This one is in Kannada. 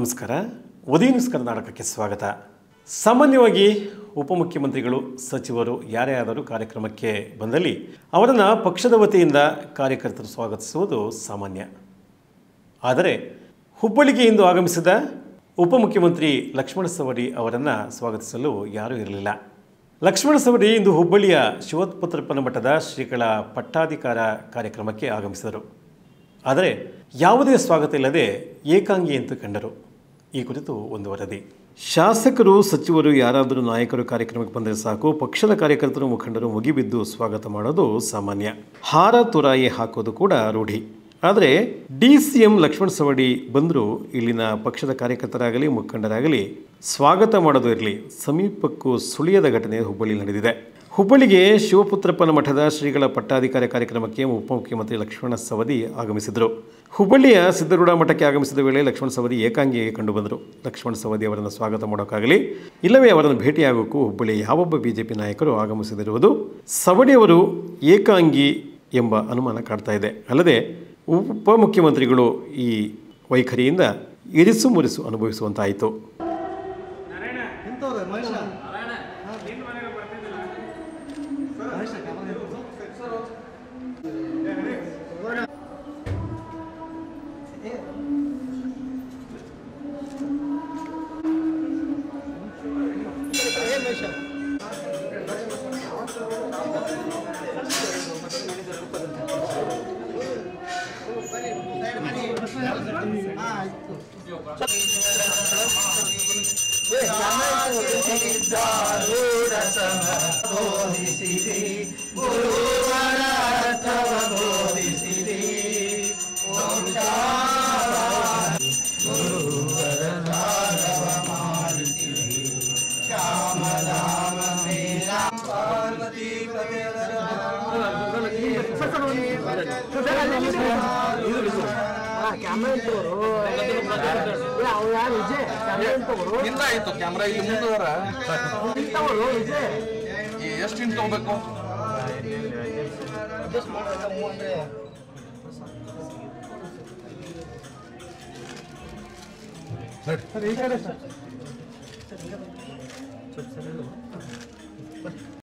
ನಮಸ್ಕಾರ ಉದಯ ನ್ಯೂಸ್ ಕರ್ನಾಟಕಕ್ಕೆ ಸ್ವಾಗತ ಸಾಮಾನ್ಯವಾಗಿ ಉಪಮುಖ್ಯಮಂತ್ರಿಗಳು ಸಚಿವರು ಯಾರೇ ಆದರೂ ಕಾರ್ಯಕ್ರಮಕ್ಕೆ ಬಂದಲ್ಲಿ ಅವರನ್ನು ಪಕ್ಷದ ವತಿಯಿಂದ ಕಾರ್ಯಕರ್ತರು ಸ್ವಾಗತಿಸುವುದು ಸಾಮಾನ್ಯ ಆದರೆ ಹುಬ್ಬಳ್ಳಿಗೆ ಇಂದು ಆಗಮಿಸಿದ ಉಪಮುಖ್ಯಮಂತ್ರಿ ಲಕ್ಷ್ಮಣ ಸವಡಿ ಅವರನ್ನು ಸ್ವಾಗತಿಸಲು ಯಾರೂ ಇರಲಿಲ್ಲ ಲಕ್ಷ್ಮಣ ಸವಡಿ ಇಂದು ಹುಬ್ಬಳ್ಳಿಯ ಶಿವಪುತ್ರಪ್ಪನ ಮಠದ ಶ್ರೀಗಳ ಪಟ್ಟಾಧಿಕಾರ ಕಾರ್ಯಕ್ರಮಕ್ಕೆ ಆಗಮಿಸಿದರು ಆದರೆ ಯಾವುದೇ ಸ್ವಾಗತ ಇಲ್ಲದೆ ಏಕಾಂಗಿ ಅಂತ ಕಂಡರು ಈ ಕುರಿತು ಒಂದು ವರದಿ ಶಾಸಕರು ಸಚಿವರು ಯಾರಾದರೂ ನಾಯಕರು ಕಾರ್ಯಕ್ರಮಕ್ಕೆ ಬಂದರೆ ಸಾಕು ಪಕ್ಷದ ಕಾರ್ಯಕರ್ತರು ಮುಖಂಡರು ಮುಗಿಬಿದ್ದು ಸ್ವಾಗತ ಮಾಡೋದು ಸಾಮಾನ್ಯ ಹಾರ ತುರಾಯಿ ಹಾಕೋದು ಕೂಡ ರೂಢಿ ಆದರೆ D C M Laxman Savadi ಬಂದರೂ ಇಲ್ಲಿನ ಪಕ್ಷದ ಕಾರ್ಯಕರ್ತರಾಗಲಿ ಮುಖಂಡರಾಗಲಿ ಸ್ವಾಗತ ಮಾಡೋದು ಇರಲಿ ಸಮೀಪಕ್ಕೂ ಸುಳಿಯದ ಘಟನೆ ಹುಬ್ಬಳ್ಳಿ ನಡೆದಿದೆ ಹುಬ್ಬಳ್ಳಿಗೆ ಶಿವಪುತ್ರಪ್ಪನ ಮಠದ ಶ್ರೀಗಳ ಪಟ್ಟಾಧಿಕಾರ ಕಾರ್ಯಕ್ರಮಕ್ಕೆ ಉಪಮುಖ್ಯಮಂತ್ರಿ ಲಕ್ಷ್ಮಣ ಸವದಿ ಆಗಮಿಸಿದರು ಹುಬ್ಬಳ್ಳಿಯ ಸಿದ್ದರೂಢ ಮಠಕ್ಕೆ ಆಗಮಿಸಿದ ವೇಳೆ ಲಕ್ಷ್ಮಣ ಸವದಿ ಏಕಾಂಗಿಯಾಗಿ ಕಂಡುಬಂದರು ಲಕ್ಷ್ಮಣ ಸವದಿ ಅವರನ್ನು ಸ್ವಾಗತ ಮಾಡೋಕ್ಕಾಗಲಿ ಇಲ್ಲವೇ ಅವರನ್ನು ಭೇಟಿಯಾಗೋಕ್ಕೂ ಹುಬ್ಬಳ್ಳಿಯ ಯಾವೊಬ್ಬ ಬಿಜೆಪಿ ನಾಯಕರು ಆಗಮಿಸದಿರುವುದು ಸವಡಿಯವರು ಏಕಾಂಗಿ ಎಂಬ ಅನುಮಾನ ಕಾಡ್ತಾ ಇದೆ ಅಲ್ಲದೆ ಉಪಮುಖ್ಯಮಂತ್ರಿಗಳು ಈ ವೈಖರಿಯಿಂದ ಇರಿಸು ಮುರಿಸು ಅನುಭವಿಸುವಂತಾಯಿತು ಎಂತವ್ರೆ ಮಹೇಶ ಮಹೇಶ ಕಾಮನ್ ಇಲ್ಲ ಆಯ್ತು ಕ್ಯಾಮ್ರಾ ಇಲ್ಲಿ ಮುಂದವರ ಎಷ್ಟು ಇಂಟು ತಗೋಬೇಕು